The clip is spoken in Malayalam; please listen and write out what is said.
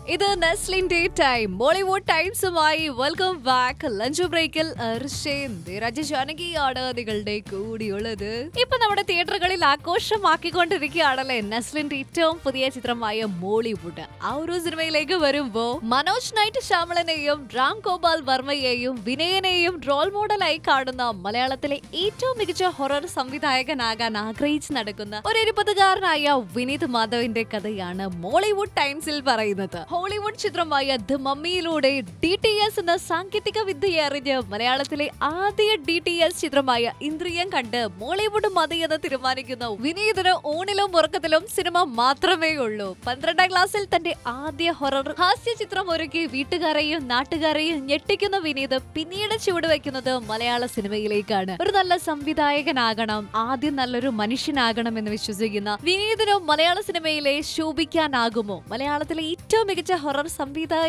ഇത് നെസ്ലിന്റെ ടൈം ബോളിവുഡ് ടൈംസുമായി വെൽക്കം ബാക്ക് ലഞ്ച് ബ്രേക്കിൽ രാജജാനകിയാണ് നിങ്ങളുടെ കൂടിയുള്ളത് ഇപ്പൊ നമ്മുടെ തിയേറ്ററുകളിൽ ആഘോഷമാക്കിക്കൊണ്ടിരിക്കുകയാണല്ലേ നെസ്ലിന്റെ ഏറ്റവും പുതിയ ചിത്രമായ മോളിവുഡ് ആ ഒരു സിനിമയിലേക്ക് വരുമ്പോ മനോജ് നൈറ്റ് ശ്യാമളനെയും രാം ഗോപാൽ വർമ്മയെയും വിനയനെയും റോൾ മോഡലായി കാണുന്ന മലയാളത്തിലെ ഏറ്റവും മികച്ച ഹൊറർ സംവിധായകനാകാൻ ആഗ്രഹിച്ച് നടക്കുന്ന ഒരു ഇരുപതുകാരനായ വിനീത് മാധവിന്റെ കഥയാണ് മോളിവുഡ് ടൈംസിൽ പറയുന്നത് ഹോളിവുഡ് ചിത്രമായ ദ മമ്മിയിലൂടെ ഡി ടി എസ് എന്ന സാങ്കേതിക വിദ്യ അറിഞ്ഞ് മലയാളത്തിലെ ആദ്യ ഡി ടി എസ് ചിത്രമായ ഇന്ദ്രിയം കണ്ട് മോളിവുഡ് മതി എന്ന് തീരുമാനിക്കുന്ന വിനീതിന് ഊണിലും ഉറക്കത്തിലും സിനിമ മാത്രമേ ഉള്ളൂ പന്ത്രണ്ടാം ക്ലാസ്സിൽ തന്റെ ആദ്യ ഹൊറർ ഹാസ്യ ചിത്രം ഒരുക്കി വീട്ടുകാരെയും നാട്ടുകാരെയും ഞെട്ടിക്കുന്ന വിനീത് പിന്നീട് ചുവടുവെക്കുന്നത് മലയാള സിനിമയിലേക്കാണ് ഒരു നല്ല സംവിധായകനാകണം ആദ്യം നല്ലൊരു മനുഷ്യനാകണം എന്ന് വിശ്വസിക്കുന്ന വിനീതിനും മലയാള സിനിമയിലെ ശോഭിക്കാനാകുമോ മലയാളത്തിലെ ഏറ്റവും മികച്ച ഹൊറർ സംവിധായക